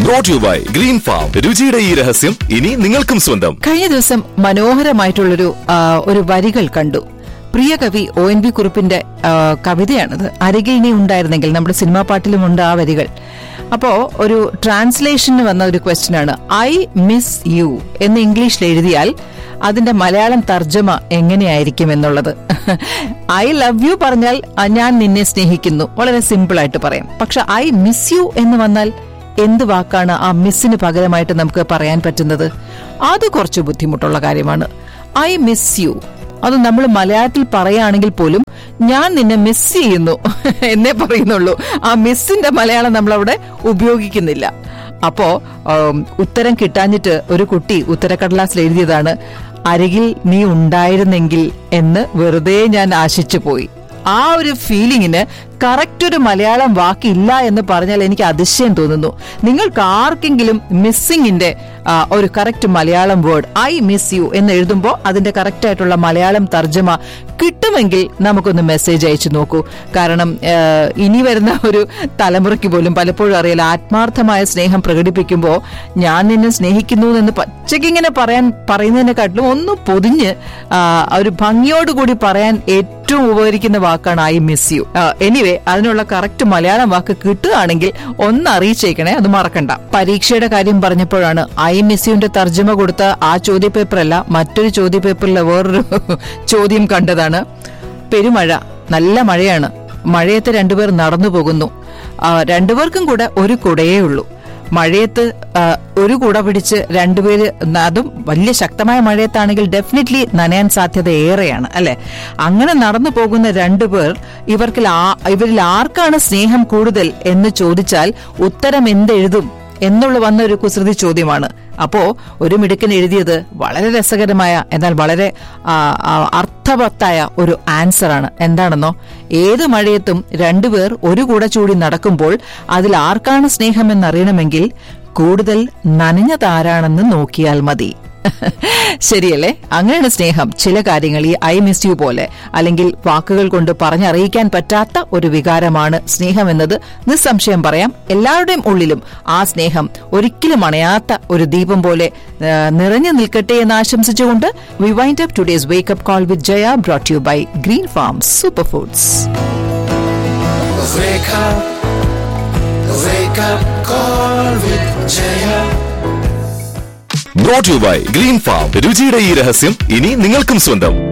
Brought you by green farm രുചിയുടെ ഈ രഹസ്യം ഇനി നിങ്ങൾക്കും സ്വന്തം കഴിഞ്ഞ ദിവസം മനോഹരമായിട്ടുള്ളൊരു ആ, ഒരു വരികൾ കണ്ടു പ്രിയ കവി ഒ എൻ വി കുറിപ്പിന്റെ ആ, കവിതയാണത് അരികെ ഇനി ഉണ്ടായിരുന്നെങ്കിൽ നമ്മുടെ സിനിമാ പാട്ടിലുമുണ്ട് ആ വരികൾ അപ്പോ ഒരു ട്രാൻസ്ലേഷന് വന്ന ഒരു ക്വസ്റ്റ്യൻ ആണ് ഐ മിസ് യു എന്ന് ഇംഗ്ലീഷിൽ എഴുതിയാൽ അതിന്റെ മലയാളം തർജ്ജമ എങ്ങനെയായിരിക്കും എന്നുള്ളത് ഐ ലവ് യു പറഞ്ഞാൽ ആ, ഞാൻ നിന്നെ സ്നേഹിക്കുന്നു വളരെ സിമ്പിൾ ആയിട്ട് പറയാം പക്ഷെ ഐ മിസ് യു എന്ന് വന്നാൽ എന്ത് വാക്കാണ് ആ മിസ്സിന് പകരമായിട്ട് നമുക്ക് പറയാൻ പറ്റുന്നത് അത് കുറച്ച് ബുദ്ധിമുട്ടുള്ള കാര്യമാണ് ഐ മിസ് യു അത് നമ്മൾ മലയാളത്തിൽ പറയുകയാണെങ്കിൽ പോലും ഞാൻ നിന്നെ മിസ് ചെയ്യുന്നു എന്നേ പറയുന്നുള്ളൂ ആ മിസ്സിന്റെ മലയാളം നമ്മൾ അവിടെ ഉപയോഗിക്കുന്നില്ല അപ്പോ ഉം, ഉത്തരം കിട്ടാഞ്ഞിട്ട് ഒരു കുട്ടി ഉത്തരക്കടലാസിൽ എഴുതിയതാണ് അരികിൽ നീ ഉണ്ടായിരുന്നെങ്കിൽ എന്ന് വെറുതെ ഞാൻ ആശിച്ചു പോയി ആ ഒരു ഫീലിങ്ങിന് കറക്റ്റ് ഒരു മലയാളം വാക്കില്ല എന്ന് പറഞ്ഞാൽ എനിക്ക് അതിശയം തോന്നുന്നു നിങ്ങൾക്ക് ആർക്കെങ്കിലും മിസ്സിങ്ങിന്റെ ആ, ഒരു correct Malayalam word I miss you എന്ന് എഴുതുമ്പോൾ അതിന്റെ കറക്റ്റ് ആയിട്ടുള്ള മലയാളം തർജ്ജമ കിട്ടുമെങ്കിൽ നമുക്കൊന്ന് മെസ്സേജ് അയച്ചു നോക്കൂ കാരണം ആ, ഇനി വരുന്ന ഒരു തലമുറയ്ക്ക് പോലും പലപ്പോഴും അറിയില്ല ആത്മാർത്ഥമായ സ്നേഹം പ്രകടിപ്പിക്കുമ്പോൾ ഞാൻ നിന്നെ സ്നേഹിക്കുന്നു എന്ന് പച്ചയ്ക്ക് ഇങ്ങനെ പറയാൻ പറയുന്നതിനെക്കാട്ടിലും ഒന്ന് പൊതിഞ്ഞ് ആ, ഒരു ഭംഗിയോടുകൂടി പറയാൻ ഏറ്റവും ഉപകരിക്കുന്ന വാക്കാണ് ഐ മിസ് യു എനിവേ അതിനുള്ള കറക്റ്റ് മലയാളം വാക്ക് കിട്ടുകയാണെങ്കിൽ ഒന്ന് അറിയിച്ചേക്കണേ അത് മറക്കണ്ട പരീക്ഷയുടെ കാര്യം പറഞ്ഞപ്പോഴാണ് ഐ മിസ് യുന്റെ തർജ്ജമ കൊടുത്ത ആ ചോദ്യപേപ്പറല്ല മറ്റൊരു ചോദ്യപേപ്പറിലെ വേറൊരു ചോദ്യം കണ്ടതാണ് പെരുമഴ നല്ല മഴയാണ് മഴയത്ത് രണ്ടുപേർ നടന്നു പോകുന്നു ആ, രണ്ടുപേർക്കും കൂടെ ഒരു കുടയേ ഉള്ളൂ മഴയത്ത് ആ, ഒരു കുട പിടിച്ച് രണ്ടുപേര് ന- അതും വലിയ ശക്തമായ മഴയത്താണെങ്കിൽ ഡെഫിനറ്റ്ലി നനയാൻ സാധ്യത ഏറെയാണ് അല്ലെ അങ്ങനെ നടന്നു പോകുന്ന രണ്ടുപേർ ഇവർക്കിൽ ആ- ഇവരിൽ ആർക്കാണ് സ്നേഹം കൂടുതൽ എന്ന് ചോദിച്ചാൽ ഉത്തരം എന്തെഴുതും എന്നുള്ള വന്ന ഒരു കുസൃതി ചോദ്യമാണ് അപ്പോ ഒരു മിടുക്കൻ എഴുതിയത് വളരെ രസകരമായ എന്നാൽ വളരെ ആ, ആ, അർത്ഥവത്തായ ഒരു ആൻസർ ആണ് എന്താണെന്നോ ഏത് മഴയത്തും രണ്ടുപേർ ഒരു കൂട ചൂടി നടക്കുമ്പോൾ അതിൽ ആർക്കാണ് സ്നേഹമെന്നറിയണമെങ്കിൽ കൂടുതൽ നനഞ്ഞതാരാണെന്ന് നോക്കിയാൽ മതി ശരിയല്ലേ അങ്ങനെയാണ് സ്നേഹം ചില കാര്യങ്ങൾ ഈ ഐ മിസ് യു പോലെ അല്ലെങ്കിൽ വാക്കുകൾ കൊണ്ട് പറഞ്ഞറിയിക്കാൻ പറ്റാത്ത ഒരു വികാരമാണ് സ്നേഹം എന്നത് നിസ്സംശയം പറയാം എല്ലാവരുടെയും ഉള്ളിലും ആ സ്നേഹം ഒരിക്കലും അണയാത്ത ഒരു ദീപം പോലെ ആ, നിറഞ്ഞു നിൽക്കട്ടെ എന്ന് ആശംസിച്ചുകൊണ്ട് we wind up today's wake up call with Jaya brought you by green farm super foods Wake up, wake up, call with Jaya. Brought you by green farm രുചിയുടെ ഈ രഹസ്യം ഇനി നിങ്ങൾക്കും സ്വന്തം